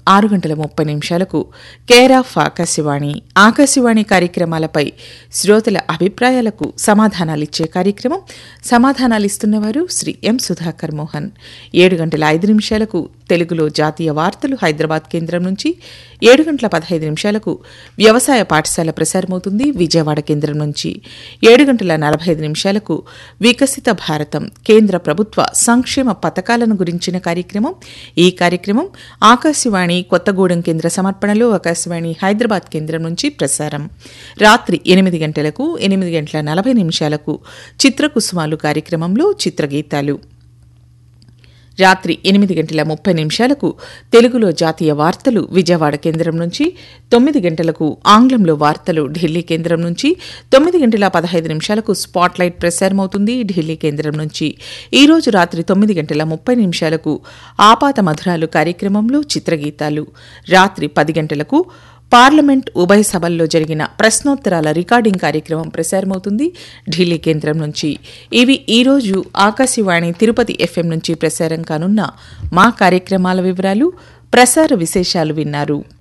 ఆరు గంటల ముప్పై నిమిషాలకు కేర్ ఆఫ్ ఆకాశవాణి ఆకాశవాణి కార్యక్రమాలపై శ్రోతల అభిప్రాయాలకు సమాధానాలిచ్చే కార్యక్రమం సమాధానాలిస్తున్నవారు శ్రీ ఎం సుధాకర్ మోహన్ ఏడు గంటల ఐదు నిమిషాలకు తెలుగులో జాతీయ వార్తలు హైదరాబాద్ కేంద్రం నుంచి ఏడు గంటల పదహైదు నిమిషాలకు వ్యవసాయ పాఠశాల ప్రసారమవుతుంది విజయవాడ కేంద్రం నుంచి ఏడు గంటల నలభై ఐదు నిమిషాలకు వికసిత భారతం కేంద్ర ప్రభుత్వ సంక్షేమ పథకాలను గురించిన కార్యక్రమం ఈ కార్యక్రమం ఆకాశవాణి కొత్తగూడెం కేంద్ర సమర్పణలో ఆకాశవాణి హైదరాబాద్ కేంద్రం నుంచి ప్రసారం రాత్రి ఎనిమిది గంటలకు ఎనిమిది గంటల నలభై నిమిషాలకు చిత్రకుసుమాలు కార్యక్రమంలో చిత్రగీతాలు రాత్రి ఎనిమిది గంటల ముప్పై నిమిషాలకు తెలుగులో జాతీయ వార్తలు విజయవాడ కేంద్రం నుంచి తొమ్మిది గంటలకు ఆంగ్లంలో వార్తలు ఢిల్లీ కేంద్రం నుంచి తొమ్మిది గంటల పదహైదు నిమిషాలకు స్పాట్లైట్ ప్రసారమవుతుంది ఢిల్లీ కేంద్రం నుంచి ఈ రోజు రాత్రి తొమ్మిది గంటల ముప్పై నిమిషాలకు ఆపాత మధురాలు కార్యక్రమంలో చిత్రగీతాలు రాత్రి పది గంటలకు పార్లమెంట్ ఉభయ సభల్లో జరిగిన ప్రశ్నోత్తరాల రికార్డింగ్ కార్యక్రమం ప్రసారమవుతుంది ఢిల్లీ కేంద్రం నుంచి ఇవి ఈరోజు ఆకాశవాణి తిరుపతి ఎఫ్ఎం నుంచి ప్రసారం కానున్న మా కార్యక్రమాల వివరాలు ప్రసార విశేషాలు విన్నారు